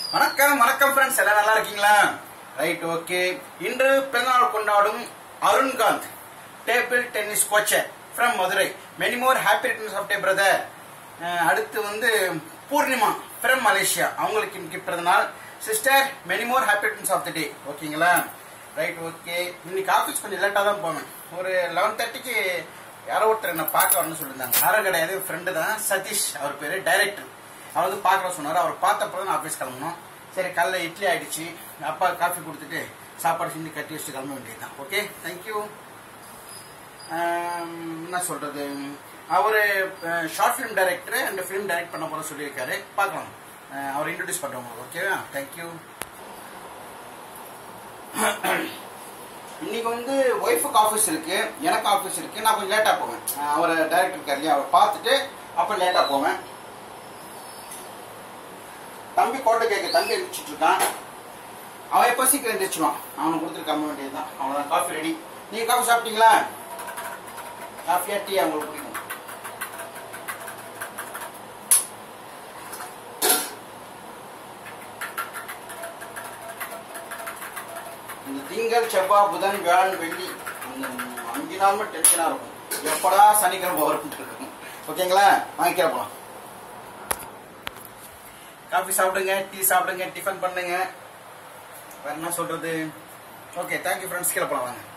வணக்கம் வணக்கம் ஃப்ரெண்ட்ஸ் எல்லாம் நல்லா இருக்கீங்களா ரைட் ஓகே இன்று பிறந்தநாள் கொண்டாடும் Arunkanth table tennis coacher from Madurai many more happy returns of day brother அடுத்து வந்து பூர்ணிமா ஃப்ரம் மலேசியா அவங்களுக்கு இன்னைக்கு பிறந்தநாள் sister many more happy returns of the day ஓகேங்களா ரைட் ஓகே இன்னைக்கு ஆஃபீஸ் கொஞ்சம் லேட்டாக தான் போவேன் ஒரு லெவன் தேர்ட்டிக்கு யாரோ ஒருத்தர் என்ன பார்க்க வரணும்னு சொல்லியிருந்தாங்க யாரும் கிடையாது ஃப்ரெண்டு தான் சதீஷ் அவர் பேர் டைரக்டர் அவர் வந்து பார்க்குற சொன்னார் அவர் பார்த்தப்போ தான் ஆஃபீஸ் கிளம்பணும் சரி காலைல இட்லி ஆயிடுச்சு அப்பா காஃபி கொடுத்துட்டு சாப்பாடு செஞ்சு கட்டி வச்சுட்டு கிளம்ப வேண்டியது தான் ஓகே தேங்க்யூ என்ன சொல்றது அவர் short film director and film direct பண்ண போல சொல்லியிருக்காரு பார்க்கலாம் அஹ் அவர் இன்ட்ரடியூஸ் பண்ணுறோம் ஓகேவா தேங்க்யூ இன்னைக்கு வந்து ஒய்ஃபுக்கு ஆஃபீஸ் இருக்கு எனக்கு ஆஃபீஸ் இருக்கு நான் கொஞ்சம் லேட்டாக போவேன் அஹ் அவர் டைரக்டர் இருக்கார் இல்லையா அவரை பார்த்துட்டு அப்புறம் லேட்டாக போவேன் தம்பி கோட்டை கேட்க தம்பி எழுதிச்சிட்டு இருக்கான் அவன் எப்போ சீக்கிரம் எழுந்திரிச்சிடுவான் அவனுக்கு கொடுத்துட்டு கிளம்ப வேண்டியதுதான் அவ்வளோதான் காஃபி ரெடி நீங்க காஃபி சாப்பிட்டீங்களா காஃபியா டீ உங்களுக்கு பிடிக்கும் இந்த திங்கள் செவ்வாய் புதன் வியாழன் வெள்ளி இந்த அஞ்சு நாளுமே டென்ஷனாக இருக்கும் எப்படா சனிக்கிழமை வரும்னு இருக்கும் ஓகேங்களா வாங்கிக்கிற போலாம் காஃபி சாப்பிடுங்க டீ சாப்பிடுங்க டிஃபன் பண்ணுங்க வேற என்ன சொல்றது ஓகே தேங்க்யூ ஃப்ரெண்ட்ஸ் கீழே போலாம் வாங்க